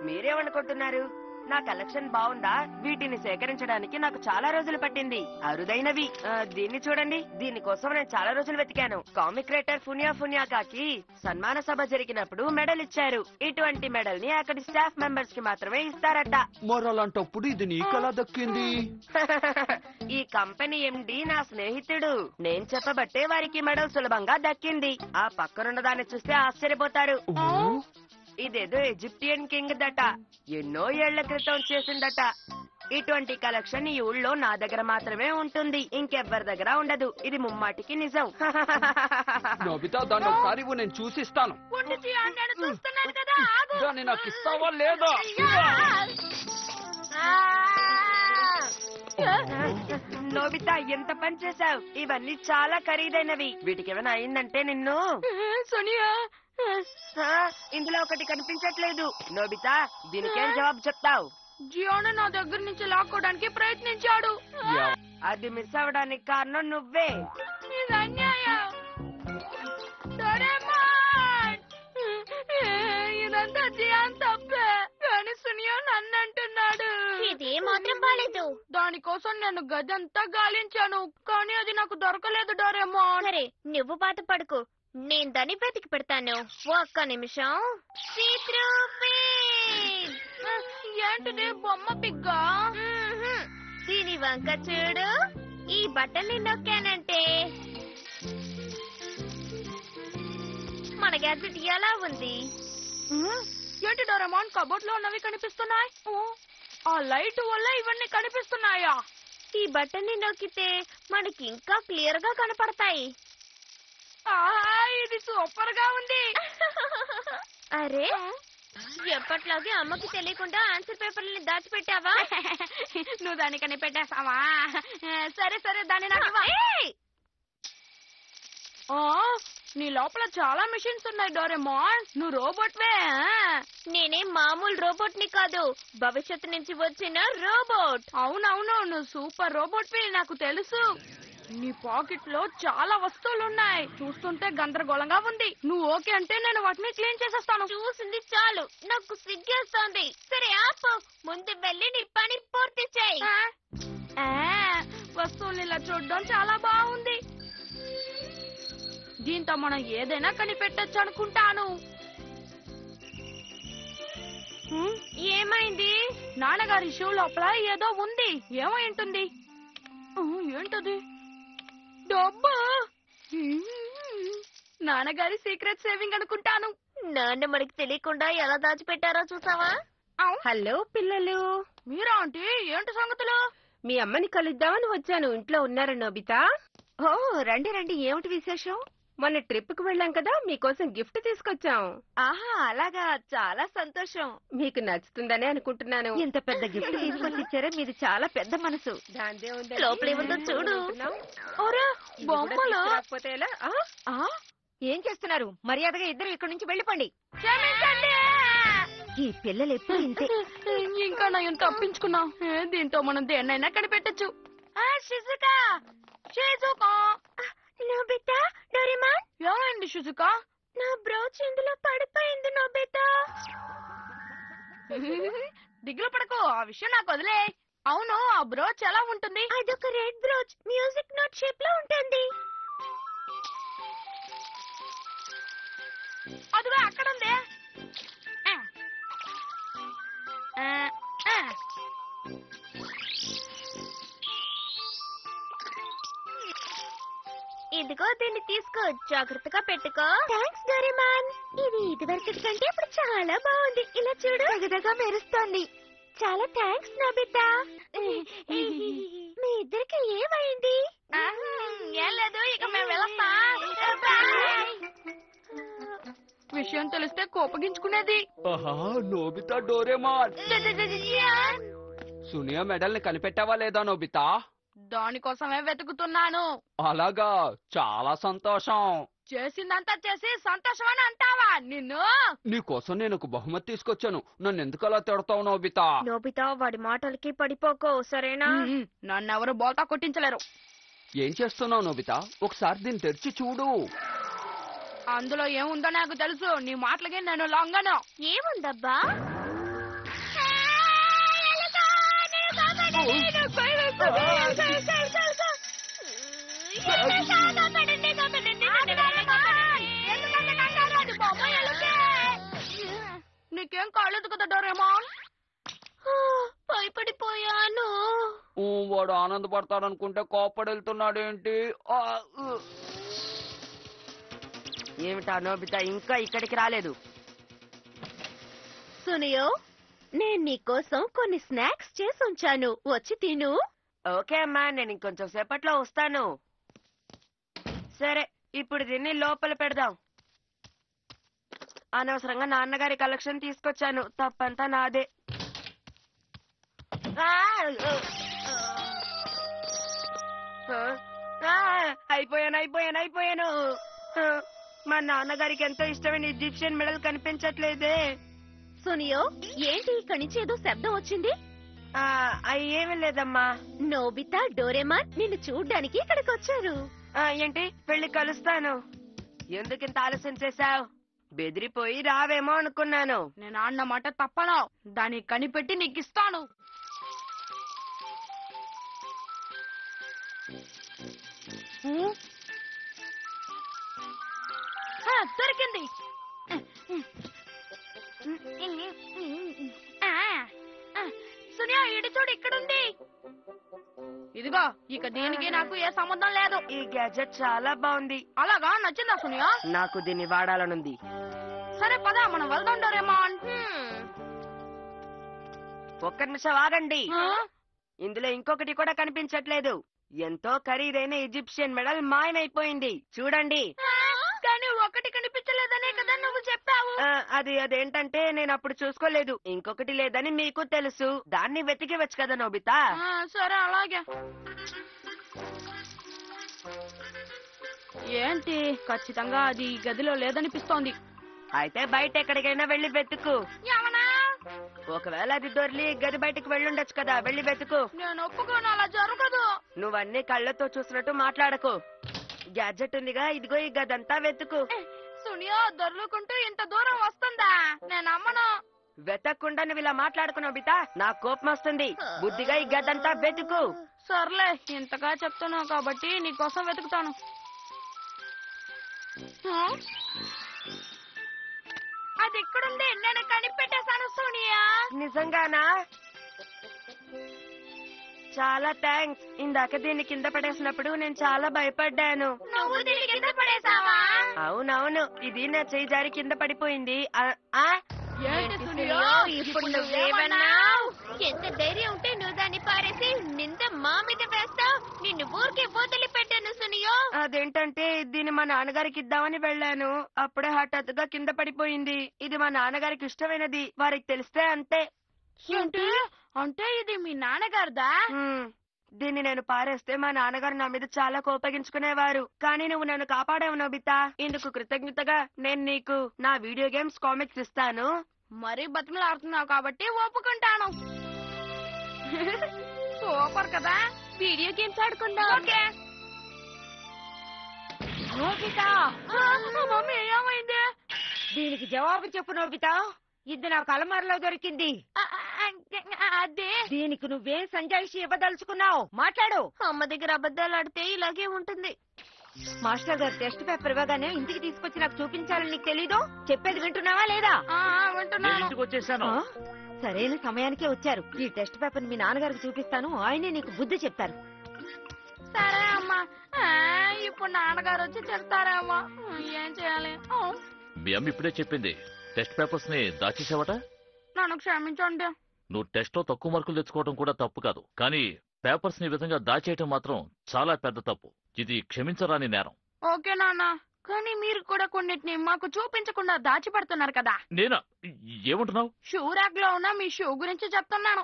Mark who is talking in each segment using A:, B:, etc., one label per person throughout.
A: మీరేమనుకుంటున్నారు నా కలెక్షన్ బాగుందా వీటిని సేకరించడానికి నాకు చాలా రోజులు పట్టింది అరుదైనవి ఆ, దీన్ని చూడండి దీనికోసం నేను చాలా రోజులు వెతికాను కామిక్ రైటర్ ఫునియా ఫునియాకాకి సన్మాన సభ జరిగినప్పుడు మెడల్ ఇచ్చారు ఇటువంటి మెడల్ ని అక్కడి స్టాఫ్ మెంబర్స్ కి మాత్రమే ఇస్తారట
B: మరలాంటప్పుడు ఇది నీకెలా దక్కింది
A: ఈ కంపెనీ ఎండి నా స్నేహితుడు నేను చెప్పబట్టే వారికి మెడల్ సులభంగా దక్కింది ఆ పక్కనున్న దాన్ని చూస్తే ఆశ్చర్యపోతారు
B: ఓ,
A: ఇదేదో ఎజిప్టియన్ కింగ్ దట ఎన్నో ఏళ్ల క్రితం చేసిందట ఇటువంటి కలెక్షన్ ఈ ఊళ్ళో నా దగ్గర మాత్రమే ఉంటుంది ఇంకెవ్వరి దగ్గర ఉండదు ఇది ముమ్మాటికి నిజం
B: నోబితా దాన్ని ఒకసారి ఇవ్వు, నేను చూసిస్తాను
C: నేను చూస్తున్నాను కదా ఆగు.
B: దాన్ని నాకు ఇస్తావా లేదా
A: నోబితా ఎంత పని చేశావు ఇవన్నీ చాలా ఖరీదైనవి వీటికి ఏమైనా అయిందంటే నిన్ను
C: సోనియా
A: ఆ, ఇందులో ఒకటి కనిపించట్లేదు నోబితా దీనికేం జవాబు చెప్తావు
C: జియోను నా దగ్గర నుంచి లాక్కోవడానికి ప్రయత్నించాడు
B: యా,
A: అది మిస్ అవడానికి కారణం నువ్వే
C: ఇది అన్యాయం డోరేమాన్! ఇదంతా జియాన్ తప్పే కానీ సునియా నన్ను అంటున్నాడు
D: ఇది మాత్రం బాలేదు
C: దానికోసం నేను గదంతా గాలించాను కానీ అది నాకు దొరకలేదు డోరేమాన్
D: సరే నువ్వు బాధపడకు నేను దాన్ని వెతికి పెడతాను ఒక్క నిమిషం సీత్రూపీన్.
C: ఏంటిది బొమ్మ పిగ్గా
D: మ్మ్హ్మ్. దీని వంక చూడు ఈ బట్టల్ని నొక్కానంటే మన గ్యాజెట్ ఎలా ఉంది
C: ఏంటి డోరేమాన్ కబోర్డ్ లో ఉన్నవి కనిపిస్తున్నాయి ఆ లైట్ వల్ల ఇవన్నీ కనిపిస్తున్నాయా
D: ఈ బట్టల్ని నొక్కితే మనకి ఇంకా క్లియర్ గా కనపడతాయి
C: ఆహా, ఇది సూపర్ గా ఉంది
D: అరే ఎప్పట్లాగే అమ్మకి తెలియకుండా ఆన్సర్ పేపర్లని దాచిపెట్టావా
C: నువ్వు దాన్ని కనిపెట్టేస్తావా సరే సరే దాన్ని నాకు ఇవ్వు.
D: ఏయ్!
C: ఆ, నీ లోపల చాలా మిషన్స్ ఉన్నాయి డోరేమాన్ నువ్వు రోబోట్వే
D: నేనే మామూలు రోబోట్ ని కాదు భవిష్యత్తు నుంచి వచ్చిన రోబోట్
C: అవునవును నువ్వు సూపర్ రోబోట్వి నాకు తెలుసు నీ పాకెట్ లో చాలా వస్తువులు ఉన్నాయి చూస్తుంటే గందరగోళంగా ఉంది నువ్వు ఓకే అంటే నేను వాటిని క్లీన్ చేసేస్తాను
D: చూసింది చాలు నాకు సిగ్గేస్తోంది సరే ఆపు ముందు వెళ్ళి నీ పని పూర్తి చేయి
C: ఆ, ఆ, వస్తువుల్ని ఇలా చూడడం చాలా బాగుంది దీంతో మనం ఏదైనా కనిపెట్టొచ్చు అనుకుంటాను హ్మ్,
D: ఏమైంది
C: నాన్నగారి షూ లోపల ఏదో ఉంది ఏమై ఉంటుంది ఆ, ఏంటది డబ్బా హ్మ్, నాన్నగారి సీక్రెట్ సేవింగ్ అనుకుంటాను
D: నాన్న మనకి తెలియకుండా ఎలా దాచిపెట్టారో చూసావా
C: ఔ,
A: హలో పిల్లలు
C: మీరా ఆంటీ ఏంటి సంగతులు
A: మీ అమ్మని కలుద్దామని వచ్చాను ఇంట్లో ఉన్నారా నోబితా ఓ రండి రండి ఏమిటి విశేషం మొన్న ట్రిప్ కు వెళ్ళాం కదా మీకోసం గిఫ్ట్ తీసుకొచ్చాం ఆహా అలాగా చాలా సంతోషం మీకు నచ్చుతుందనే అనుకుంటున్నాను
E: ఇంత పెద్ద గిఫ్ట్ తీసుకొచ్చి ఇచ్చారే మీది చాలా పెద్ద మనసు
A: దాందే ఉందండి.
D: లోపల ఏముందో చూడు.
A: అనుకుంటున్నాం.
C: ఒరే
A: ఇది కూడా
C: బొమ్మలు
A: తీసుకురాకపోతే ఎలా? ఆ?
E: ఆ ఏం చేస్తున్నారు మర్యాదగా ఇద్దరు ఇక్కడి నుంచి వెళ్ళిపోండి
C: క్షమించండి
E: ఈ పిల్లలు ఎప్పుడు ఇంతే
C: ఇంకా నయం తప్పించుకున్నాం ఏ, దీంతో మనం దేన్నైనా కనిపెట్టచ్చు షిజుకా షిజుకా
D: నోబితా డోరేమాన్
C: ఏమైంది షిజుకా
D: నా బ్రౌచ్ ఇందులో పడిపోయింది నోబితా
C: దిగులు పడకు ఆ విషయం నాకు వదిలే అవును ఆ బ్రోచ్ ఎలా ఉంటుంది
D: అదొక red brooch music note shape లో ఉంటుంది
C: అదిగో అక్కడ ఉంది ఆ. ఆ, ఆ.
D: ఇదిగో దీన్ని తీసుకో జాగ్రత్తగా పెట్టుకో థ్యాంక్స్ డోరేమాన్ ఇది ఇదివరకు కంటే ఇప్పుడు చాలా బాగుంది ఇలా చూడు
E: తగదగా మెరుస్తోంది
D: చాలా థ్యాంక్స్ నోబితా మీ ఇద్దరికి ఏమైంది
C: ఆహా, ఏం లేదు ఇక మేము వెళ్తాం బాయ్. విషయం తెలిస్తే కోపగించుకునేది
B: ఆహా నోబితా డోరేమాన్ సునియా మెడల్ ని కనిపెట్టావా లేదా నోబితా
C: దానికోసమే వెతుకుతున్నాను
B: అలాగా చాలా సంతోషం
C: చేసిందంతా చేసి సంతోషం అని అంటావా నిన్ను
B: నీకోసం నేను ఒక బహుమతి తీసుకొచ్చాను నన్ను ఎందుకు అలా తిడతావు నోబితా
D: నోబితా వాడి మాటలకి పడిపోకో సరేనా
C: మ్మ్. నన్నెవరు బోల్తా కొట్టించలేరు
B: ఏం చేస్తున్నావు నోబితా ఒకసారి దీన్ని తెరిచి చూడు
C: అందులో ఏముందో నాకు తెలుసు నీ మాటలకి నేను లొంగను
D: ఏముందబ్బా
C: నాకు భయం వేస్తుంది.
D: Sir, sir, sir, sir. ఏంటి సార్? కాపాడండి, కాపాడండి, కాపాడండి, కాపాడండి.
C: ఎందుకంత కంగారు? అది బొమ్మ ఎలుకే. నీకేం కాలేదు కదా డోరేమాన్
D: ఆ, భయపడిపోయాను
B: ఊ, వాడు ఆనందపడతాడనుకుంటే కోప్పడి వెళ్తున్నాడేంటి ఆ, ఉ.
A: ఏమిటా నోబితా ఇంకా ఇక్కడికి రాలేదు
D: సునియో నేను నీకోసం కొన్ని స్నాక్స్ చేసి ఉంచాను వచ్చి తిను
A: ఓకే అమ్మా నేను ఇంకొంచెం సేపట్లో వస్తాను సరే ఇప్పుడు దీన్ని లోపల పెడదాం అనవసరంగా నాన్నగారి కలెక్షన్ తీసుకొచ్చాను తప్పంతా నాదే ఆ, ఆ, ఆ, అయిపోయాను అయిపోయాను అయిపోయాను ఆ, మా నాన్నగారికి ఎంతో ఇష్టమైన ఈజిప్షియన్ మెడల్ కనిపించట్లేదే
D: సునియో ఏంటి ఇక్కడి నుంచి ఏదో శబ్దం వచ్చింది
A: ఆ, అయి ఏమీ లేదమ్మా
D: నోబితా డోరేమాన్ నిన్ను చూడ్డానికి ఇక్కడికి వచ్చారు
A: ఆ, ఏంటి వెళ్ళి కలుస్తాను ఎందుకింత ఆలస్యం చేశావు బెదిరిపోయి రావేమో అనుకున్నాను
C: నేను అన్న మాట తప్పను దాన్ని కనిపెట్టి నీకు ఇస్తాను ఉ? ఆ, దొరికింది ఆ, ఆ, సునియా ఇటు చూడు ఇక్కడుంది ఇదిగో ఇక దీనికి నాకు ఏ సంబంధం లేదు
A: ఈ గ్యాజెట్ చాలా బాగుంది
C: అలాగా నచ్చిందా సునియా
A: నాకు దీన్ని వాడాలనుంది
C: సరే పద మనం వెళ్దాం డోరేమాన్
A: ఒక్క నిమిషం ఆగండి
C: ఆ?
A: ఇందులో ఇంకొకటి కూడా కనిపించట్లేదు ఎంతో ఖరీదైన ఈజిప్షియన్ మెడల్ మాయమైపోయింది చూడండి
C: కానీ ఒకటి కనిపించలేదనే కదా నువ్వు చెప్పావు
A: ఆ, అది అదేంటంటే నేను అప్పుడు చూసుకోలేదు ఇంకొకటి లేదని మీకు తెలుసు దాన్ని వెతికివచ్చు కదా నోబితా
C: ఆ, సరే అలాగే ఏంటి ఖచ్చితంగా అది ఈ గదిలో లేదనిపిస్తోంది
A: అయితే బయట ఎక్కడికైనా వెళ్ళి వెతుకు
C: యమనా
A: ఒకవేళ అది దొర్లి గది బయటకు వెళ్ళుండొచ్చు కదా వెళ్ళి వెతుకు
C: నేను ఒప్పుకోను అలా జరగదు
A: నువ్వన్నీ కళ్ళతో చూసినట్టు మాట్లాడకు గ్యాడ్జెట్ ఉందిగా ఇదిగో ఈ గదంతా వెతుకు
C: సునియో దొర్లుకుంటూ ఇంత దూరం వస్తుందా నేను అమ్మను
A: వెతకకుండా నువ్వు ఇలా మాట్లాడుకున్నావు బితా నా కోపం వస్తుంది బుద్ధిగా ఈ గదంతా వెతుకు
C: సర్లే ఇంతగా చెప్తున్నావు కాబట్టి నీకోసం వెతుకుతాను ఆ? అది ఇక్కడుంది నేను కనిపెట్టేశాను సోనియా
A: నిజంగానా చాలా థ్యాంక్స్ ఇందాక దీన్ని కింద పడేసినప్పుడు నేను చాలా భయపడ్డాను
C: నువ్వు దీని కింద పడేసావా
A: అవునవును ఇది నా చేయి జారి కింద పడిపోయింది ఆ, ఆ?
C: ఏంటి
D: సునియో, ఇప్పుడు నువ్వేమన్నావు ఎంత ధైర్యం ఉంటే నువ్వు దాన్ని పారేసి నింద మా మీద వేస్తావు నిన్ను ఊరికే వదిలి పెట్టాను సునియో
A: అదేంటంటే దీన్ని మా నాన్నగారికి ఇద్దామని వెళ్ళాను అప్పుడే హఠాత్తుగా కింద పడిపోయింది ఇది మా నాన్నగారికి ఇష్టమైనది వారికి తెలిస్తే అంతే
C: ఏంటి అంటే ఇది మీ నాన్నగారిదా
A: హ్మ్. దీన్ని నేను పారేస్తే మా నాన్నగారు నా మీద చాలా కోపగించుకునేవారు కానీ నువ్వు నన్ను కాపాడావు నోబితా ఇందుకు కృతజ్ఞతగా నేను నీకు నా వీడియో గేమ్స్ కామిక్స్ ఇస్తాను
C: మరీ బతిమలాడుతున్నావు కాబట్టి ఒప్పుకుంటాను సూపర్ కదా
D: వీడియో గేమ్స్ ఆడుకుందాం
C: ఓకే
E: నోబిత
C: ఆ, మమ్మీ ఏమైంది
E: దీనికి జవాబు చెప్పు నోబిత ఇది నాకు అలమారలో దొరికింది
C: ఆ, ఆ, ఆ, అదే
E: దీనికి నువ్వేం సంజాయిషి ఇవ్వదలుచుకున్నావు మాట్లాడు
D: అమ్మ దగ్గర అబద్ధాలు ఆడితే ఇలాగే ఉంటుంది
E: మాస్టర్ గారు టెస్ట్ పేపర్ ఇవ్వగానే ఇంటికి తీసుకొచ్చి నాకు చూపించాలని నీకు తెలీదు చెప్పేది వింటున్నావా లేదా
C: ఆ, ఆ,
F: నేను
C: వింటున్నాను
F: ఇంటికి వచ్చేసాను
E: ఆ? సరైన సమయానికే వచ్చారు ఈ టెస్ట్ పేపర్ మీ నాన్నగారికి చూపిస్తాను ఆయనే నీకు బుద్ధి చెప్తారు
C: సరే అమ్మా ఆ, ఇప్పుడు నాన్నగారు వచ్చి చెప్తారేమో ఏం చేయాలి ఆ,
F: మీ అమ్మ ఇప్పుడే చెప్పింది టెస్ట్ పేపర్స్ ని దాచేసావట
C: నన్ను క్షమించండి
F: నువ్వు టెస్ట్ లో తక్కువ మార్కులు తెచ్చుకోవడం కూడా తప్పు కాదు కానీ పేపర్స్ ని ఈ విధంగా దాచేయటం మాత్రం చాలా పెద్ద తప్పు ఇది క్షమించరాని నేరం
C: ఓకే నాన్న కానీ మీరు కూడా కొన్నిటిని మాకు చూపించకుండా దాచిపెడుతున్నారు కదా
F: నేనా ఏమంటున్నావు
C: షూ ర్యాక్ లో ఉన్న మీ షూ గురించి చెప్తున్నాను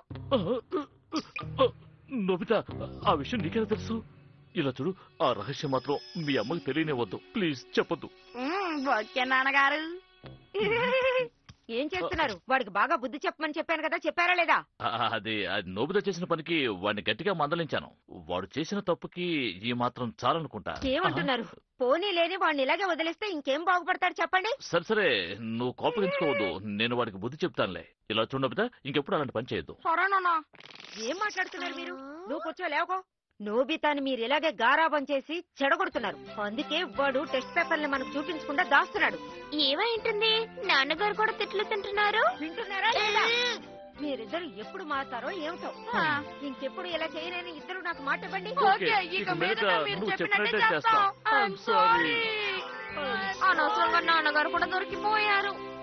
F: నొబిత ఆ విషయం నీకెలా తెలుసు ఇలా చూడు ఆ రహస్యం మాత్రం మీ అమ్మకి తెలియనివ్వద్దు ప్లీజ్ చెప్పొద్దు
C: మ్మ్, ఓకే నాన్నగారు
E: ఏం చేస్తున్నారు వాడికి బాగా బుద్ధి చెప్పమని చెప్పాను కదా చెప్పారా లేదా
F: ఆ, అది అది నోబిత చేసిన పనికి వాడిని గట్టిగా మందలించాను వాడు చేసిన తప్పుకి ఈ మాత్రం చాలనుకుంటా
E: ఏమంటున్నారు పోనీ లేని వాడిని ఇలాగే వదిలేస్తే ఇంకేం బాగుపడతాడు చెప్పండి
F: సరే సరే నువ్వు కోపగించుకోవద్దు నేను వాడికి బుద్ధి చెప్తానులే ఇలా చూడు నోబిత ఇంకెప్పుడు అలాంటి పని చేయొద్దు
C: సరే నాన్న
E: ఏం మాట్లాడుతున్నారు మీరు నువ్వు కూర్చో లేవకో నోబితాని మీరు ఇలాగే గారాబం చేసి చెడగొడుతున్నారు అందుకే వాడు టెస్ట్ పేపర్ని మనకు చూపించకుండా దాస్తున్నాడు
D: ఏమై ఉంటుంది నాన్నగారు కూడా తిట్లు తింటున్నారు
E: వింటున్నారా లేదా మీరిద్దరు ఎప్పుడు మారుతారో ఏమిటో ఇంకెప్పుడు ఇలా చేయనని ఇద్దరు నాకు మాట ఇవ్వండి
C: ఓకే ఇక
F: ఇక
C: మీదట
F: మీదట
C: మీరు
F: నువ్వు
C: చెప్పినట్టే
F: చెప్పినట్టే
C: చేస్తాం
F: చేస్తాం.
C: I'm
F: I'm sorry.
C: సారీ అనవసరంగా నాన్నగారు కూడా దొరికిపోయారు